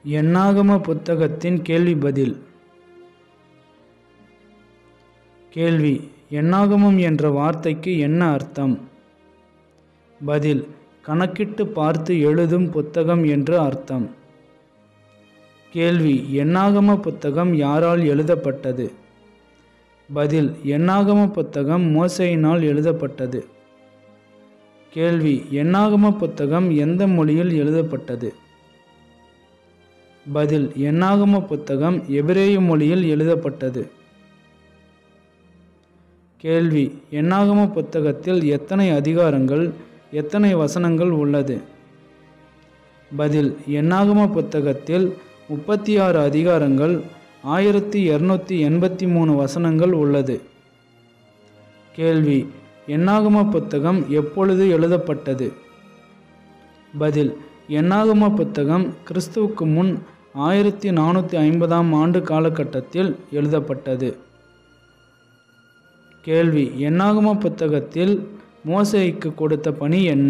எண்ணாகம புத்தகத்தின் கேள்வி பதில் கேள்வி எண்ணாகமம் என்ற வார்த்தைக்கு என்ன அர்த்தம் பதில் கணக்கிட்டு பார்த்து எழுதும் புத்தகம் என்று அர்த்தம் கேள்வி எண்ணாகம புத்தகம் யாரால் எழுதப்பட்டது பதில் எண்ணாகம புத்தகம் மோசையினால் எழுதப்பட்டது கேள்வி எண்ணாகம புத்தகம் எந்த மொழியில் எழுதப்பட்டது பதில் எண்ணாகம புத்தகம் எபிரேய மொழியில் எழுதப்பட்டது கேள்வி எண்ணாகம புத்தகத்தில் எத்தனை அதிகாரங்கள் எத்தனை வசனங்கள் உள்ளது பதில் எண்ணாகம புத்தகத்தில் முப்பத்தி ஆறு அதிகாரங்கள் ஆயிரத்தி இரநூத்தி எண்பத்தி மூணு வசனங்கள் உள்ளது கேள்வி எண்ணாகம புத்தகம் எப்பொழுது எழுதப்பட்டது பதில் எண்ணாகம புத்தகம் கிறிஸ்துவுக்கு முன் ஆயிரத்தி நானூற்றி ஐம்பதாம் ஆண்டு காலகட்டத்தில் எழுதப்பட்டது கேள்வி எண்ணாகம புத்தகத்தில் மோசைக்கு கொடுத்த பணி என்ன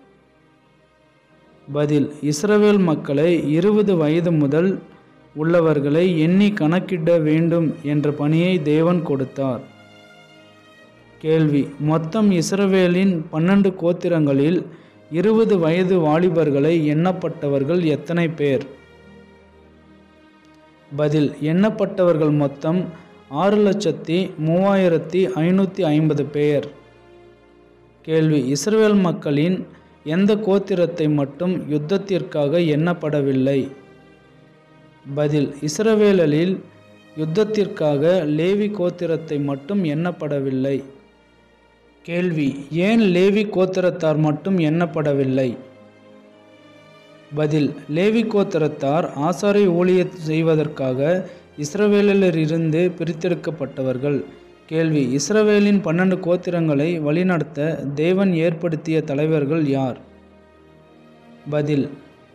பதில் இஸ்ரவேல் மக்களை இருபது வயது முதல் உள்ளவர்களை எண்ணி கணக்கிட வேண்டும் என்ற பணியை தேவன் கொடுத்தார் கேள்வி மொத்தம் இஸ்ரவேலின் பன்னெண்டு கோத்திரங்களில் இருபது வயது வாலிபர்களை எண்ணப்பட்டவர்கள் எத்தனை பேர் பதில் எண்ணப்பட்டவர்கள் மொத்தம் ஆறு லட்சத்தி மூவாயிரத்தி ஐநூற்றி ஐம்பது பேர் கேள்வி இஸ்ரவேல் மக்களின் எந்த கோத்திரத்தை மட்டும் யுத்தத்திற்காக எண்ணப்படவில்லை பதில் இஸ்ரவேலில் யுத்தத்திற்காக லேவி கோத்திரத்தை மட்டும் எண்ணப்படவில்லை கேள்வி ஏன் லேவி கோத்திரத்தார் மட்டும் எண்ணப்படவில்லை பதில் லேவி கோத்திரத்தார் ஆசாரை ஊழிய செய்வதற்காக இஸ்ரவேலிலிருந்து பிரித்தெடுக்கப்பட்டவர்கள் கேள்வி இஸ்ரவேலின் பன்னெண்டு கோத்திரங்களை வழிநடத்த தேவன் ஏற்படுத்திய தலைவர்கள் யார் பதில்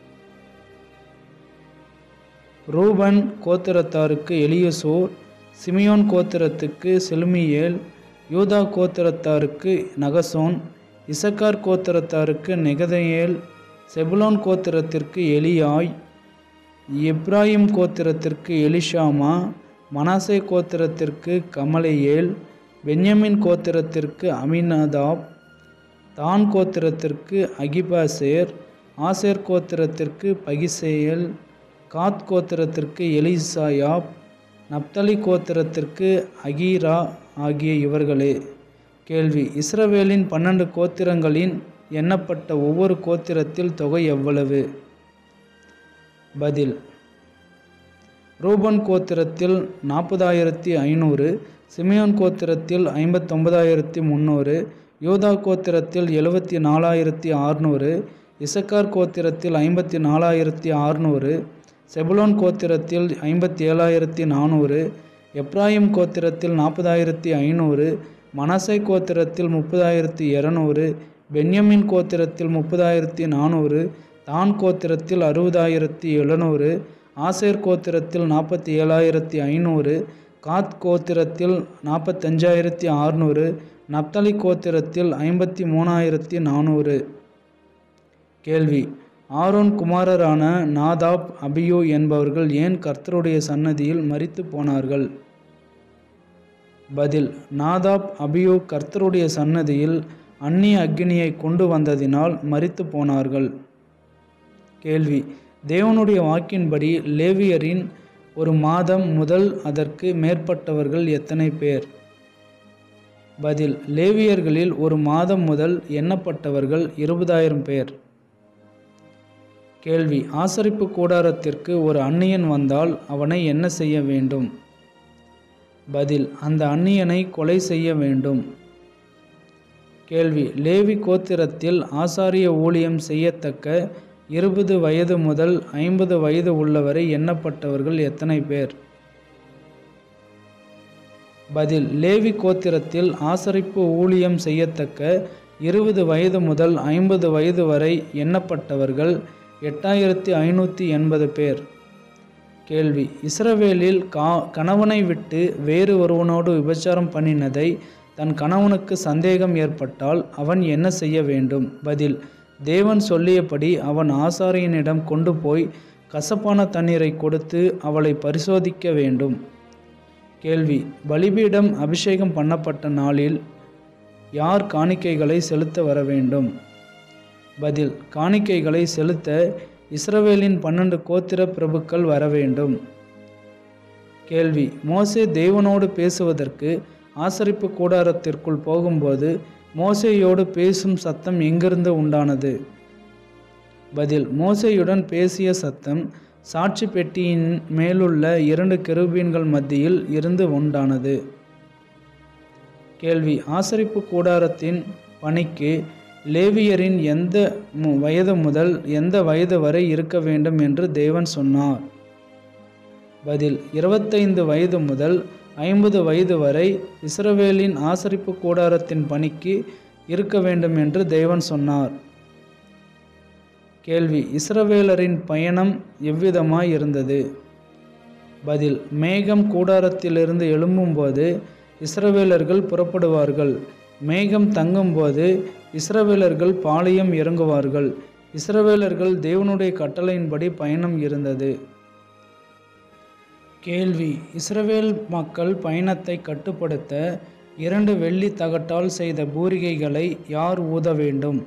ரூபன் கோத்திரத்தாருக்கு எலியசோர் சிமியோன் கோத்திரத்துக்கு செலுமியேல் யூதா கோத்திரத்தாருக்கு நகசோன் இசக்கார் கோத்திரத்தாருக்கு நெகதையேல் செபுலோன் கோத்திரத்திற்கு எலியாய் எப்ராஹிம் கோத்திரத்திற்கு எலிஷாமா மனாசே கோத்திரத்திற்கு கமலையேல் பென்யமின் கோத்திரத்திற்கு அமினதாப் தான் கோத்திரத்திற்கு அகிபாசேர் ஆசேர் கோத்திரத்திற்கு பகிசேயல் காத் கோத்திரத்திற்கு எலிசாயாப் நப்தலி கோத்திரத்திற்கு அகீரா ஆகிய இவர்களே கேள்வி இஸ்ரவேலின் பன்னெண்டு கோத்திரங்களின் எண்ணப்பட்ட ஒவ்வொரு கோத்திரத்தில் தொகை எவ்வளவு பதில் ரூபன் கோத்திரத்தில் நாற்பதாயிரத்தி ஐநூறு சிமியோன் கோத்திரத்தில் ஐம்பத்தொன்பதாயிரத்தி முந்நூறு யூதா கோத்திரத்தில் எழுபத்தி நாலாயிரத்தி ஆறுநூறு இசக்கார் கோத்திரத்தில் ஐம்பத்தி நாலாயிரத்தி ஆறுநூறு செபுலோன் கோத்திரத்தில் ஐம்பத்தி ஏழாயிரத்தி நானூறு எப்ராஹிம் கோத்திரத்தில் நாற்பதாயிரத்தி ஐநூறு மனசை கோத்திரத்தில் முப்பதாயிரத்தி இரநூறு பென்யமின் கோத்திரத்தில் முப்பதாயிரத்தி நானூறு தான் கோத்திரத்தில் அறுபதாயிரத்தி எழுநூறு ஆசேர் கோத்திரத்தில் நாற்பத்தி ஏழாயிரத்தி ஐநூறு காத் கோத்திரத்தில் நாற்பத்தஞ்சாயிரத்தி ஆறுநூறு நப்தலி கோத்திரத்தில் ஐம்பத்தி மூணாயிரத்தி நானூறு கேள்வி ஆரோன் குமாரரான நாதாப் அபியோ என்பவர்கள் ஏன் கர்த்தருடைய சன்னதியில் மரித்து போனார்கள் பதில் நாதாப் அபியோ கர்த்தருடைய சன்னதியில் அந்நிய அக்னியை கொண்டு வந்ததினால் மரித்து போனார்கள் கேள்வி தேவனுடைய வாக்கின்படி லேவியரின் ஒரு மாதம் முதல் அதற்கு மேற்பட்டவர்கள் எத்தனை பேர் பதில் லேவியர்களில் ஒரு மாதம் முதல் எண்ணப்பட்டவர்கள் இருபதாயிரம் பேர் கேள்வி ஆசரிப்பு கூடாரத்திற்கு ஒரு அந்நியன் வந்தால் அவனை என்ன செய்ய வேண்டும் பதில் அந்த அந்நியனை கொலை செய்ய வேண்டும் கேள்வி லேவி கோத்திரத்தில் ஆசாரிய ஊழியம் செய்யத்தக்க இருபது வயது முதல் ஐம்பது வயது உள்ளவரை எண்ணப்பட்டவர்கள் எத்தனை பேர் பதில் லேவி கோத்திரத்தில் ஆசரிப்பு ஊழியம் செய்யத்தக்க இருபது வயது முதல் ஐம்பது வயது வரை எண்ணப்பட்டவர்கள் எட்டாயிரத்தி ஐநூற்றி எண்பது பேர் கேள்வி இஸ்ரவேலில் கா கணவனை விட்டு வேறு ஒருவனோடு விபச்சாரம் பண்ணினதை தன் கணவனுக்கு சந்தேகம் ஏற்பட்டால் அவன் என்ன செய்ய வேண்டும் பதில் தேவன் சொல்லியபடி அவன் ஆசாரியனிடம் கொண்டு போய் கசப்பான தண்ணீரை கொடுத்து அவளை பரிசோதிக்க வேண்டும் கேள்வி பலிபீடம் அபிஷேகம் பண்ணப்பட்ட நாளில் யார் காணிக்கைகளை செலுத்த வர வேண்டும் பதில் காணிக்கைகளை செலுத்த இஸ்ரவேலின் பன்னெண்டு கோத்திர பிரபுக்கள் வர வேண்டும் கேள்வி மோசே தேவனோடு பேசுவதற்கு ஆசரிப்பு கூடாரத்திற்குள் போகும்போது மோசேயோடு பேசும் சத்தம் எங்கிருந்து உண்டானது பதில் மோசேயுடன் பேசிய சத்தம் சாட்சி பெட்டியின் மேலுள்ள இரண்டு கெருபீன்கள் மத்தியில் இருந்து உண்டானது கேள்வி ஆசரிப்பு கூடாரத்தின் பணிக்கு லேவியரின் எந்த மு- வயது முதல் எந்த வயது வரை இருக்க வேண்டும் என்று தேவன் சொன்னார் பதில் இருபத்தைந்து வயது முதல் ஐம்பது வயது வரை இஸ்ரவேலின் ஆசரிப்பு கூடாரத்தின் பணிக்கு இருக்க வேண்டும் என்று தேவன் சொன்னார் கேள்வி இஸ்ரவேலரின் பயணம் எவ்விதமாய் இருந்தது பதில் மேகம் கூடாரத்திலிருந்து எழும்பும்போது இஸ்ரவேலர்கள் புறப்படுவார்கள் மேகம் தங்கும்போது இஸ்ரவேலர்கள் பாளையம் இறங்குவார்கள் இஸ்ரவேலர்கள் தேவனுடைய கட்டளையின்படி பயணம் இருந்தது கேள்வி இஸ்ரவேல் மக்கள் பயணத்தை கட்டுப்படுத்த இரண்டு வெள்ளி தகட்டால் செய்த பூரிகைகளை யார் ஊத வேண்டும்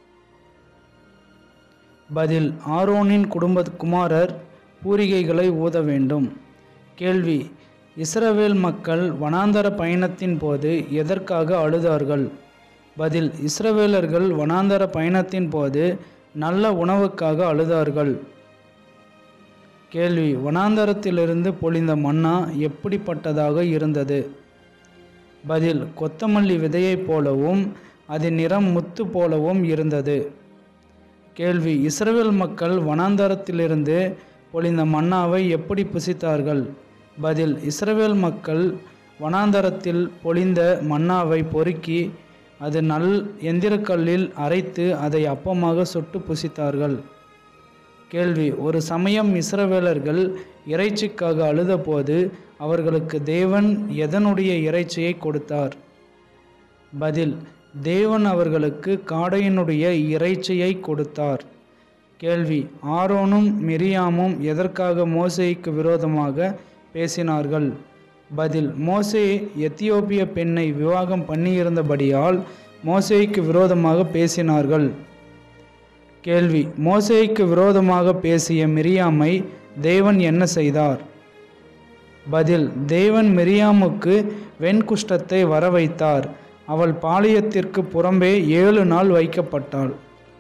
பதில் ஆரோனின் குடும்ப குமாரர் பூரிகைகளை ஊத வேண்டும் கேள்வி இஸ்ரவேல் மக்கள் வனாந்தர பயணத்தின் போது எதற்காக அழுதார்கள் பதில் இஸ்ரவேலர்கள் வனாந்தர பயணத்தின் போது நல்ல உணவுக்காக அழுதார்கள் கேள்வி வனாந்தரத்திலிருந்து பொழிந்த மன்னா எப்படிப்பட்டதாக இருந்தது பதில் கொத்தமல்லி விதையைப் போலவும் அதன் நிறம் முத்து போலவும் இருந்தது கேள்வி இஸ்ரவேல் மக்கள் வனாந்தரத்திலிருந்து பொழிந்த மன்னாவை எப்படி புசித்தார்கள் பதில் இஸ்ரவேல் மக்கள் வனாந்தரத்தில் பொழிந்த மன்னாவை பொறுக்கி அது நல் எந்திரக்கல்லில் அரைத்து அதை அப்பமாக சுட்டு புசித்தார்கள் கேள்வி ஒரு சமயம் இஸ்ரவேலர்கள் இறைச்சிக்காக அழுதபோது அவர்களுக்கு தேவன் எதனுடைய இறைச்சியை கொடுத்தார் பதில் தேவன் அவர்களுக்கு காடையினுடைய இறைச்சியை கொடுத்தார் கேள்வி ஆரோனும் மிரியாமும் எதற்காக மோசேக்கு விரோதமாக பேசினார்கள் பதில் மோசே எத்தியோப்பிய பெண்ணை விவாகம் பண்ணியிருந்தபடியால் மோசேக்கு விரோதமாக பேசினார்கள் கேள்வி மோசேக்கு விரோதமாக பேசிய மிரியாமை தேவன் என்ன செய்தார் பதில் தேவன் மிரியாமுக்கு வெண்குஷ்டத்தை வர வைத்தார் அவள் பாளையத்திற்கு புறம்பே ஏழு நாள் வைக்கப்பட்டாள்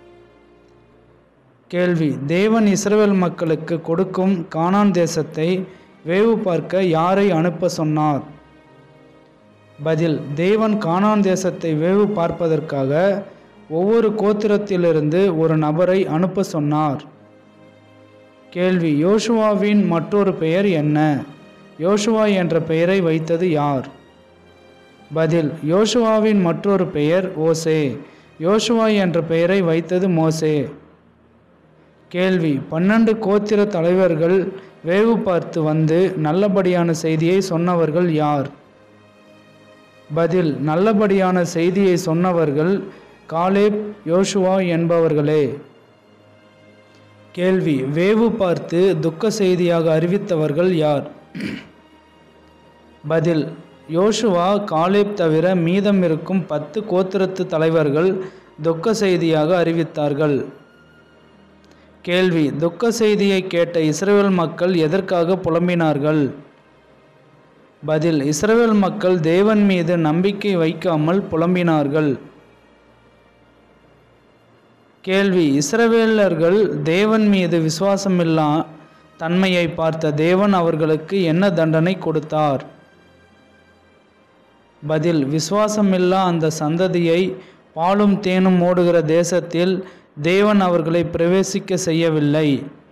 கேள்வி தேவன் இஸ்ரவேல் மக்களுக்கு கொடுக்கும் கானான் தேசத்தை வேவு பார்க்க யாரை அனுப்ப சொன்னார் பதில் தேவன் கானான் தேசத்தை வேவு பார்ப்பதற்காக ஒவ்வொரு கோத்திரத்திலிருந்து ஒரு நபரை அனுப்ப சொன்னார் கேள்வி யோசுவாவின் மற்றொரு பெயர் என்ன யோசுவா என்ற பெயரை வைத்தது யார் பதில் யோசுவாவின் மற்றொரு பெயர் ஓசே யோசுவா என்ற பெயரை வைத்தது மோசே கேள்வி பன்னெண்டு கோத்திர தலைவர்கள் வேவு பார்த்து வந்து நல்லபடியான செய்தியை சொன்னவர்கள் யார் பதில் நல்லபடியான செய்தியை சொன்னவர்கள் காலேப் யோசுவா என்பவர்களே கேள்வி வேவு பார்த்து துக்க செய்தியாக அறிவித்தவர்கள் யார் பதில் யோசுவா காலேப் தவிர மீதம் இருக்கும் பத்து கோத்திரத்து தலைவர்கள் துக்க செய்தியாக அறிவித்தார்கள் கேள்வி துக்க செய்தியை கேட்ட இஸ்ரவேல் மக்கள் எதற்காக புலம்பினார்கள் பதில் இஸ்ரவேல் மக்கள் தேவன் மீது நம்பிக்கை வைக்காமல் புலம்பினார்கள் கேள்வி இஸ்ரவேலர்கள் தேவன் மீது விசுவாசமில்லா தன்மையை பார்த்த தேவன் அவர்களுக்கு என்ன தண்டனை கொடுத்தார் பதில் விசுவாசமில்லா அந்த சந்ததியை பாலும் தேனும் ஓடுகிற தேசத்தில் தேவன் அவர்களை பிரவேசிக்க செய்யவில்லை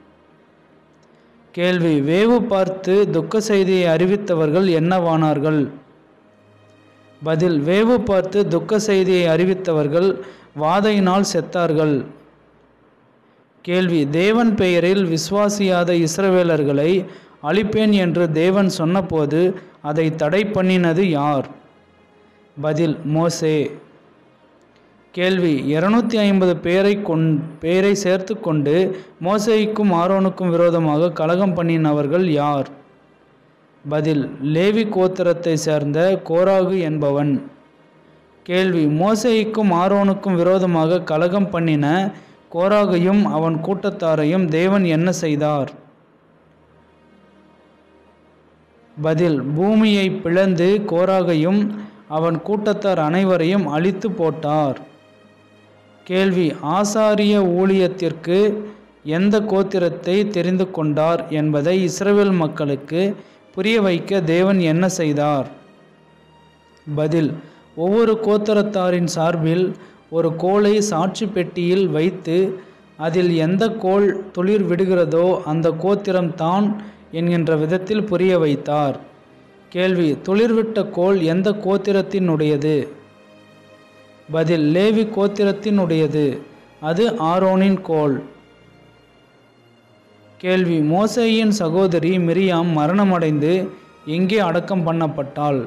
கேள்வி வேவு பார்த்து துக்க செய்தியை அறிவித்தவர்கள் என்னவானார்கள் பதில் வேவு பார்த்து துக்க செய்தியை அறிவித்தவர்கள் வாதையினால் செத்தார்கள் கேள்வி தேவன் பெயரில் விசுவாசியாத இஸ்ரவேலர்களை அழிப்பேன் என்று தேவன் சொன்னபோது அதை தடை பண்ணினது யார் பதில் மோசே கேள்வி இருநூத்தி ஐம்பது பேரை கொண் பேரை சேர்த்து கொண்டு மோசேய்க்கும் ஆரோனுக்கும் விரோதமாக கலகம் பண்ணினவர்கள் யார் பதில் லேவி கோத்திரத்தை சேர்ந்த கோராகு என்பவன் கேள்வி மோசேய்க்கும் ஆரோனுக்கும் விரோதமாக கலகம் பண்ணின கோராகையும் அவன் கூட்டத்தாரையும் தேவன் என்ன செய்தார் பதில் பூமியை பிளந்து கோராகையும் அவன் கூட்டத்தார் அனைவரையும் அழித்து போட்டார் கேள்வி ஆசாரிய ஊழியத்திற்கு எந்த கோத்திரத்தை தெரிந்து கொண்டார் என்பதை இஸ்ரவேல் மக்களுக்கு புரிய வைக்க தேவன் என்ன செய்தார் பதில் ஒவ்வொரு கோத்திரத்தாரின் சார்பில் ஒரு கோலை சாட்சி பெட்டியில் வைத்து அதில் எந்த கோல் துளிர் விடுகிறதோ அந்த கோத்திரம் தான் என்கின்ற விதத்தில் புரிய வைத்தார் கேள்வி துளிர்விட்ட கோல் எந்த கோத்திரத்தினுடையது பதில் லேவி கோத்திரத்தினுடையது அது ஆரோனின் கோல் கேள்வி மோசேயின் சகோதரி மிரியாம் மரணமடைந்து எங்கே அடக்கம் பண்ணப்பட்டாள்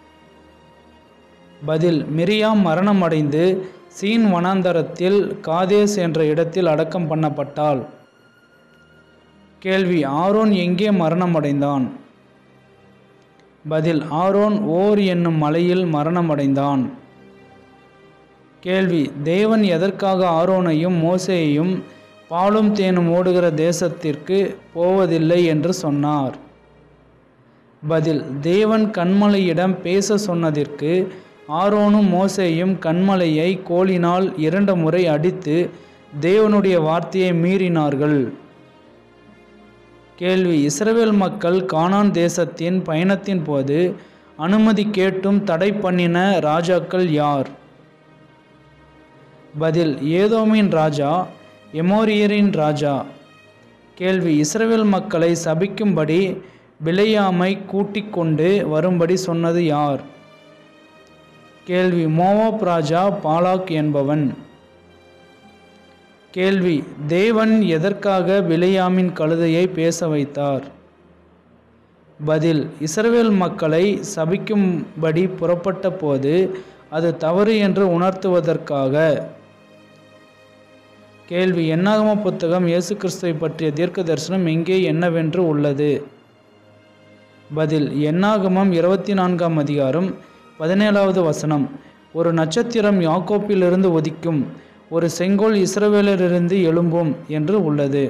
பதில் மிரியாம் மரணமடைந்து சீன் வனாந்தரத்தில் காதேஸ் என்ற இடத்தில் அடக்கம் பண்ணப்பட்டாள் கேள்வி ஆரோன் எங்கே மரணமடைந்தான் பதில் ஆரோன் ஓர் என்னும் மலையில் மரணமடைந்தான் கேள்வி தேவன் எதற்காக ஆரோனையும் மோசேயையும் பாலும் தேனும் ஓடுகிற தேசத்திற்கு போவதில்லை என்று சொன்னார் பதில் தேவன் கண்மலையிடம் பேச சொன்னதற்கு ஆரோனும் மோசேயும் கண்மலையை கோலினால் இரண்டு முறை அடித்து தேவனுடைய வார்த்தையை மீறினார்கள் கேள்வி இஸ்ரவேல் மக்கள் கானான் தேசத்தின் பயணத்தின் போது அனுமதி கேட்டும் தடை பண்ணின ராஜாக்கள் யார் பதில் ஏதோமின் ராஜா எமோரியரின் ராஜா கேள்வி இஸ்ரவேல் மக்களை சபிக்கும்படி பிழையாமை கூட்டிக் கொண்டு வரும்படி சொன்னது யார் கேள்வி மோவாப் ராஜா பாலாக் என்பவன் கேள்வி தேவன் எதற்காக பிழையாமின் கழுதையை பேச வைத்தார் பதில் இஸ்ரவேல் மக்களை சபிக்கும்படி புறப்பட்ட போது அது தவறு என்று உணர்த்துவதற்காக கேள்வி என்னாகம புத்தகம் இயேசு கிறிஸ்துவை பற்றிய தீர்க்க தரிசனம் எங்கே என்னவென்று உள்ளது பதில் என்னாகமம் இருபத்தி நான்காம் அதிகாரம் பதினேழாவது வசனம் ஒரு நட்சத்திரம் யாக்கோப்பிலிருந்து ஒதிக்கும் ஒரு செங்கோல் இஸ்ரவேலரிலிருந்து எழும்பும் என்று உள்ளது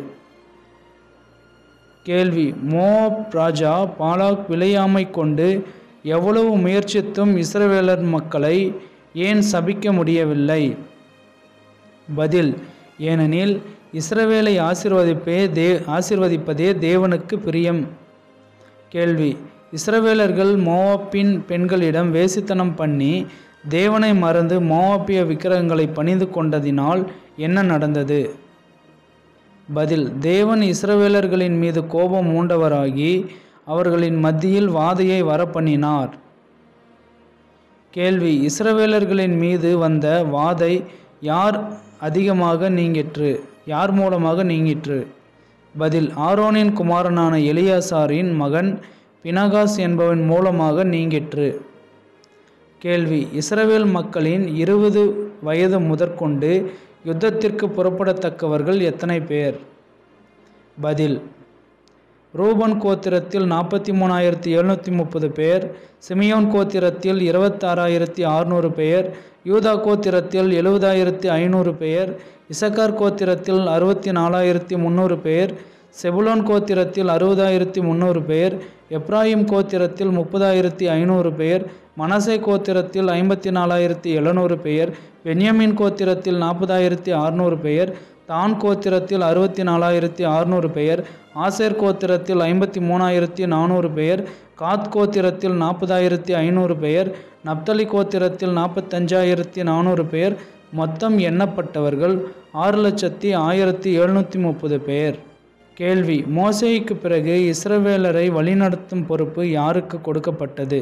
கேள்வி மோப் ராஜா பாலாக் விளையாமை கொண்டு எவ்வளவு முயற்சித்தும் இஸ்ரவேலர் மக்களை ஏன் சபிக்க முடியவில்லை பதில் ஏனெனில் இஸ்ரவேலை ஆசிர்வதிப்பே தே ஆசிர்வதிப்பதே தேவனுக்கு பிரியம் கேள்வி இஸ்ரவேலர்கள் மோவாப்பின் பெண்களிடம் வேசித்தனம் பண்ணி தேவனை மறந்து மோவாப்பிய விக்கிரகங்களை பணிந்து கொண்டதினால் என்ன நடந்தது பதில் தேவன் இஸ்ரவேலர்களின் மீது கோபம் மூண்டவராகி அவர்களின் மத்தியில் வாதையை வரப்பண்ணினார் கேள்வி இஸ்ரவேலர்களின் மீது வந்த வாதை யார் அதிகமாக நீங்கிற்று யார் மூலமாக நீங்கிற்று பதில் ஆரோனின் குமாரனான எலியாசாரின் மகன் பினகாஸ் என்பவன் மூலமாக நீங்கிற்று கேள்வி இஸ்ரவேல் மக்களின் இருபது வயது முதற்கொண்டு யுத்தத்திற்கு புறப்படத்தக்கவர்கள் எத்தனை பேர் பதில் ரூபன் கோத்திரத்தில் நாற்பத்தி மூணாயிரத்தி எழுநூற்றி முப்பது பேர் சிமியோன் கோத்திரத்தில் இருபத்தாறாயிரத்தி அறுநூறு பேர் யூதா கோத்திரத்தில் எழுபதாயிரத்தி ஐநூறு பேர் இசக்கார் கோத்திரத்தில் அறுபத்தி நாலாயிரத்தி முந்நூறு பேர் செபுலோன் கோத்திரத்தில் அறுபதாயிரத்தி முந்நூறு பேர் எப்ராஹிம் கோத்திரத்தில் முப்பதாயிரத்தி ஐநூறு பேர் மனசே கோத்திரத்தில் ஐம்பத்தி நாலாயிரத்தி எழுநூறு பேர் பென்யமின் கோத்திரத்தில் நாற்பதாயிரத்தி அறுநூறு பேர் தான் கோத்திரத்தில் அறுபத்தி நாலாயிரத்தி அறுநூறு பேர் ஆசேர் கோத்திரத்தில் ஐம்பத்தி மூணாயிரத்தி நானூறு பேர் காத் கோத்திரத்தில் நாற்பதாயிரத்தி ஐநூறு பேர் நப்தலி கோத்திரத்தில் நாற்பத்தஞ்சாயிரத்தி நானூறு பேர் மொத்தம் எண்ணப்பட்டவர்கள் ஆறு லட்சத்தி ஆயிரத்தி எழுநூற்றி முப்பது பேர் கேள்வி மோசேய்க்கு பிறகு இஸ்ரவேலரை வழிநடத்தும் பொறுப்பு யாருக்கு கொடுக்கப்பட்டது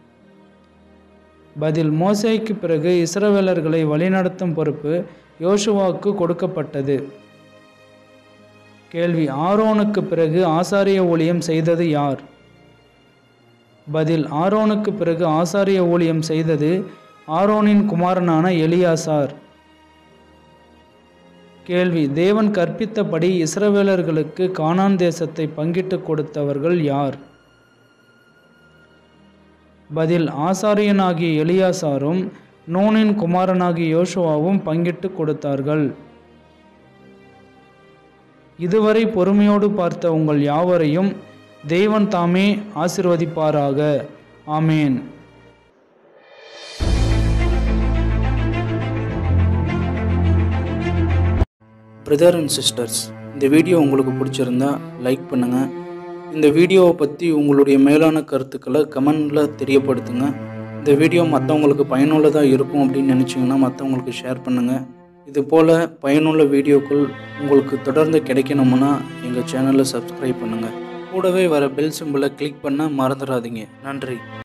பதில் மோசேய்க்கு பிறகு இஸ்ரவேலர்களை வழிநடத்தும் பொறுப்பு யோசுவாவுக்கு கொடுக்கப்பட்டது கேள்வி ஆரோனுக்கு பிறகு ஆசாரிய ஊழியம் செய்தது யார் பதில் ஆரோனுக்கு பிறகு ஆசாரிய ஊழியம் செய்தது ஆரோனின் குமாரனான எலியாசார் கேள்வி தேவன் கற்பித்தபடி இஸ்ரவேலர்களுக்கு கானான் தேசத்தை பங்கிட்டு கொடுத்தவர்கள் யார் பதில் ஆசாரியனாகிய எலியாசாரும் நூனின் குமாரனாகிய யோசுவாவும் பங்கிட்டு கொடுத்தார்கள் இதுவரை பொறுமையோடு பார்த்த உங்கள் யாவரையும் தேவன் தாமே ஆசிர்வதிப்பாராக ஆமேன் பிரதர் அண்ட் சிஸ்டர்ஸ் இந்த வீடியோ உங்களுக்கு பிடிச்சிருந்தா லைக் பண்ணுங்கள் இந்த வீடியோவை பற்றி உங்களுடைய மேலான கருத்துக்களை கமெண்டில் தெரியப்படுத்துங்க இந்த வீடியோ மற்றவங்களுக்கு பயனுள்ளதாக இருக்கும் அப்படின்னு நினச்சிங்கன்னா மற்றவங்களுக்கு ஷேர் பண்ணுங்கள் இது போல் பயனுள்ள வீடியோக்கள் உங்களுக்கு தொடர்ந்து கிடைக்கணும்னா எங்கள் சேனலை சப்ஸ்கிரைப் பண்ணுங்கள் கூடவே வர பெல் சிம்பிளை கிளிக் பண்ண மறந்துடாதீங்க நன்றி